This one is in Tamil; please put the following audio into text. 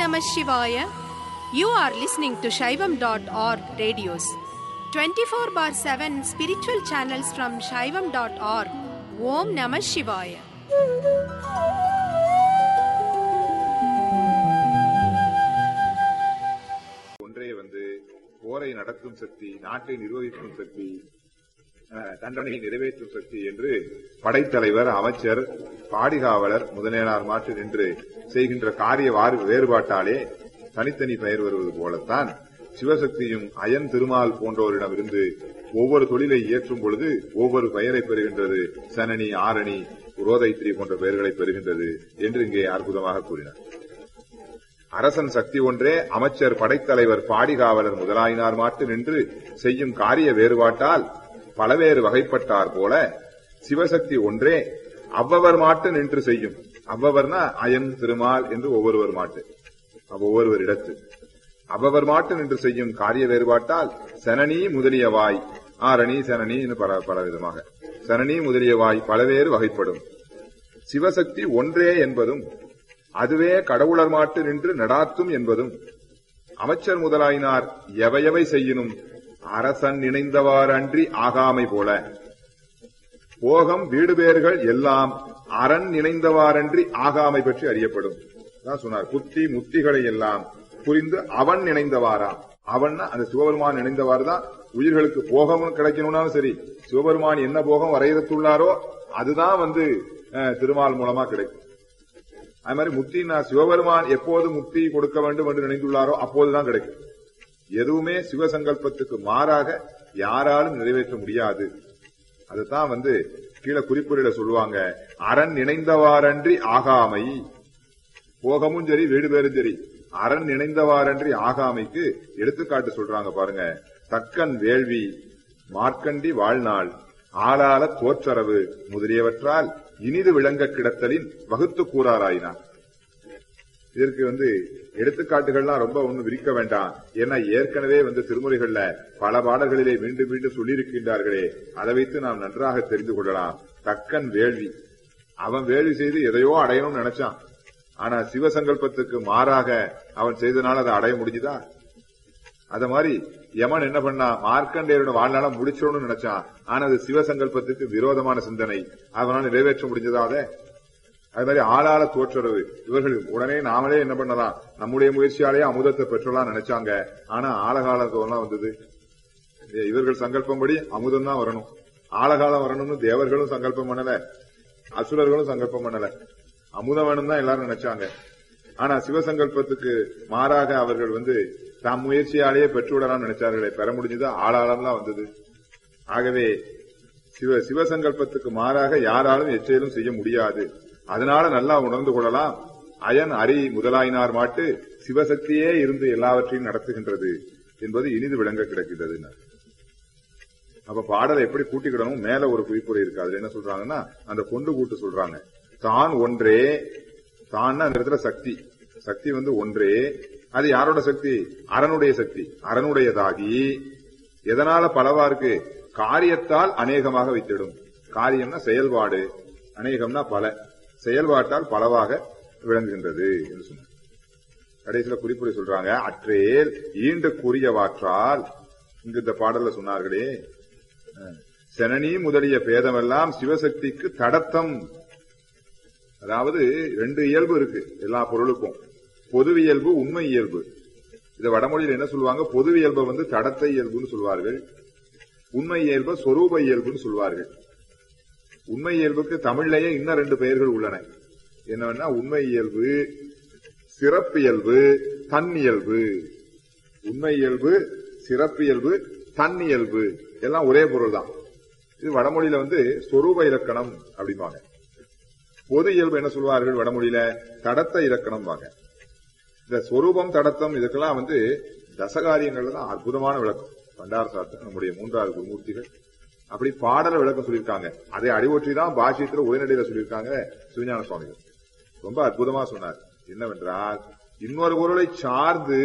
Namah Shivaya. You are listening to Shaivam.org radios. 24 bar 7 spiritual channels from Shaivam.org. Om Namah Shivaya. ஒன்றே வந்து போரை நடத்தும் சக்தி நாட்டை நிர்வகிக்கும் சக்தி அஹ், தண்டனையை நிறைவேற்றும் சக்தி என்று படைத்தலைவர் அமைச்சர் பாடிகாவலர் முதலியார் மாற்று நின்று செய்கின்ற காரிய வாறு- வேறுபாட்டாலே தனித்தனி பெயர் வருவது போலத்தான் சிவசக்தியும் அயன் திருமால் போன்றோரிடமிருந்து ஒவ்வொரு தொழிலை இயற்றும் பொழுது ஒவ்வொரு பெயரை பெறுகின்றது சனனி ஆரணி உரோதைத்ரி போன்ற பெயர்களை பெறுகின்றது என்று இங்கே அற்புதமாக கூறினார் அரசன் சக்தி ஒன்றே அமைச்சர் படைத்தலைவர் பாடிகாவலர் முதலாயினார் மாட்டு நின்று செய்யும் காரிய வேறுபாட்டால் பலவேறு வகைப்பட்டார் போல சிவசக்தி ஒன்றே அவ்வவர் மாட்டு நின்று செய்யும் அவ்வவர்னா அயன் திருமால் என்று ஒவ்வொருவர் மாட்டு அவ் ஒவ்வொருவர் இடத்து அவ்வவர் மாட்டு நின்று செய்யும் காரிய வேறுபாட்டால் சனனி முதலியவாய் ஆரணி சனனி என்று பல பல விதமாக சனனி முதலியவாய் பலவேறு வகைப்படும் சிவசக்தி ஒன்றே என்பதும் அதுவே கடவுளர் மாட்டு நின்று நடாத்தும் என்பதும் அமைச்சர் முதலாயினார் எவையவை செய்யினும் அரசன் நினைந்தவாறு அன்றி ஆகாமை போல போகம் வீடு பேர்கள் எல்லாம் அரண் நினைந்தவாறன்றி ஆகாமை பற்றி அறியப்படும் தான் சொன்னார் புத்தி முத்திகளை எல்லாம் புரிந்து அவன் நினைந்தவாரா அவன் அந்த சிவபெருமான் நினைந்தவாறு தான் உயிர்களுக்கு போகமும் கிடைக்கணும்னாலும் சரி சிவபெருமான் என்ன போகம் வரையறுத்துள்ளாரோ அதுதான் வந்து அஹ், திருமால் மூலமா கிடைக்கும் அது மாதிரி முக்தினா சிவபெருமான் எப்போது முக்தி கொடுக்க வேண்டும் என்று நினைத்துள்ளாரோ அப்போதுதான் கிடைக்கும் எதுவுமே சிவசங்கல்பத்துக்கு மாறாக யாராலும் நிறைவேற்ற முடியாது அதுதான் வந்து கீழே குறிப்புரையில சொல்லுவாங்க அரண் நினைந்தவாறன்றி ஆகாமை போகமும் சரி வீடு பேரும் சரி அரண் நினைந்தவாறன்றி ஆகாமைக்கு எடுத்துக்காட்டு சொல்றாங்க பாருங்க தக்கன் வேள்வி மார்க்கண்டி வாழ்நாள் ஆளால தோற்றரவு முதலியவற்றால் இனிது விளங்க கிடத்தலின் வகுத்து கூறாராயினார் இதற்கு வந்து எடுத்துக்காட்டுகள்லாம் ரொம்ப ஒண்ணும் விரிக்க வேண்டாம் ஏன்னா ஏற்கனவே வந்து திருமுறைகள்ல பல பாடல்களிலே மீண்டும் மீண்டும் சொல்லியிருக்கின்றார்களே அதை வைத்து நாம் நன்றாக தெரிந்து கொள்ளலாம் தக்கன் வேள்வி அவன் வேள்வி செய்து எதையோ அடையணும்னு நினைச்சான் ஆனா சிவசங்கல்பத்துக்கு மாறாக அவன் செய்தனால அதை அடைய முடிஞ்சுதா அத மாதிரி யமன் என்ன பண்ணா மார்க்கண்டேயரோட வாழ்நாள முடிச்சிடணும்னு நினைச்சான் ஆனா அது சிவசங்கல்பத்துக்கு விரோதமான சிந்தனை அதனால நிறைவேற்ற முடிஞ்சதா அதை அது மாதிரி ஆளாள தோற்றுறவு இவர்கள் உடனே நாமளே என்ன பண்ணலாம் நம்முடைய முயற்சியாலேயே அமுதத்தை பெற்றலாம் நினைச்சாங்க ஆனா ஆழகாலத்தோலாம் வந்தது ஏ, இவர்கள் சங்கல்பம்படி அமுதம் தான் வரணும் ஆழகாலம் வரணும்னு தேவர்களும் சங்கல்பம் பண்ணல அசுரர்களும் சங்கல்பம் பண்ணல அமுதம் வேணும் தான் எல்லாரும் நினைச்சாங்க ஆனா சிவசங்கல்பத்துக்கு மாறாக அவர்கள் வந்து தாம் முயற்சியாலேயே பெற்றுவிடலாம் நினைச்சார்களே பெற முடிஞ்சது ஆளாளம்லாம் வந்தது ஆகவே சிவ சிவசங்கல்பத்துக்கு மாறாக யாராலும் எச்செயலும் செய்ய முடியாது அதனால நல்லா உணர்ந்து கொள்ளலாம் அயன் அரி முதலாயினார் மாட்டு சிவசக்தியே இருந்து எல்லாவற்றையும் நடத்துகின்றது என்பது இனிது விளங்க கிடக்கிறது அப்ப பாடலை எப்படி கூட்டிக்கிடணும் மேல ஒரு குறிப்புரை இருக்கு அதுல என்ன சொல்றாங்கன்னா அந்த கொண்டு கூட்டு சொல்றாங்க தான் ஒன்றே தான் அந்த இடத்துல சக்தி சக்தி வந்து ஒன்றே அது யாரோட சக்தி அரனுடைய சக்தி அரனுடையதாகி எதனால பலவா இருக்கு காரியத்தால் அநேகமாக வைத்திடும் காரியம்னா செயல்பாடு அநேகம்னா பல செயல்பாட்டால் பலவாக விளங்குகின்றது என்று சொன்னார் கடைசியில குறிப்புரை சொல்றாங்க அற்றேல் ஈண்டு கூறியவாற்றால் இங்கு இந்த பாடல்ல சொன்னார்களே அஹ், செனனி முதலிய பேதமெல்லாம் சிவசக்திக்கு தடத்தம் அதாவது ரெண்டு இயல்பு இருக்கு எல்லா பொருளுக்கும் பொது இயல்பு உண்மை இயல்பு இத வடமொழியில் என்ன சொல்லுவாங்க பொது இயல்பை வந்து தடத்தை இயல்புன்னு சொல்வார்கள் உண்மை இயல்பு சொரூப இயல்புன்னு சொல்வார்கள் உண்மை இயல்புக்கு தமிழ்லயே இன்னும் ரெண்டு பெயர்கள் உள்ளன என்னன்னா உண்மை இயல்பு சிறப்பியல்பு தன்னியல்பு உண்மை இயல்பு சிறப்பியல்பு தன்னியல்பு எல்லாம் ஒரே பொருள் தான் இது வடமொழியில வந்து சொரூப இலக்கணம் அப்படிம்பாங்க பொது இயல்பு என்ன சொல்வார்கள் வடமொழியில தடத்த இலக்கணம் வாங்க இந்த சொரூபம் தடத்தம் இதுக்கெல்லாம் வந்து தசகாரியங்கள்ல தான் அற்புதமான விளக்கம் பண்டார சாஸ்திரம் நம்முடைய மூன்றாவது குருமூர்த்திகள் அப்படி பாடல விளக்கம் சொல்லியிருக்காங்க அதை அடிவொற்றி தான் பாஷ்யத்துல உரைநடையில சொல்லியிருக்காங்க சிவஞான சுவாமிகள் ரொம்ப அற்புதமா சொன்னார் என்னவென்றால் இன்னொரு பொருளை சார்ந்து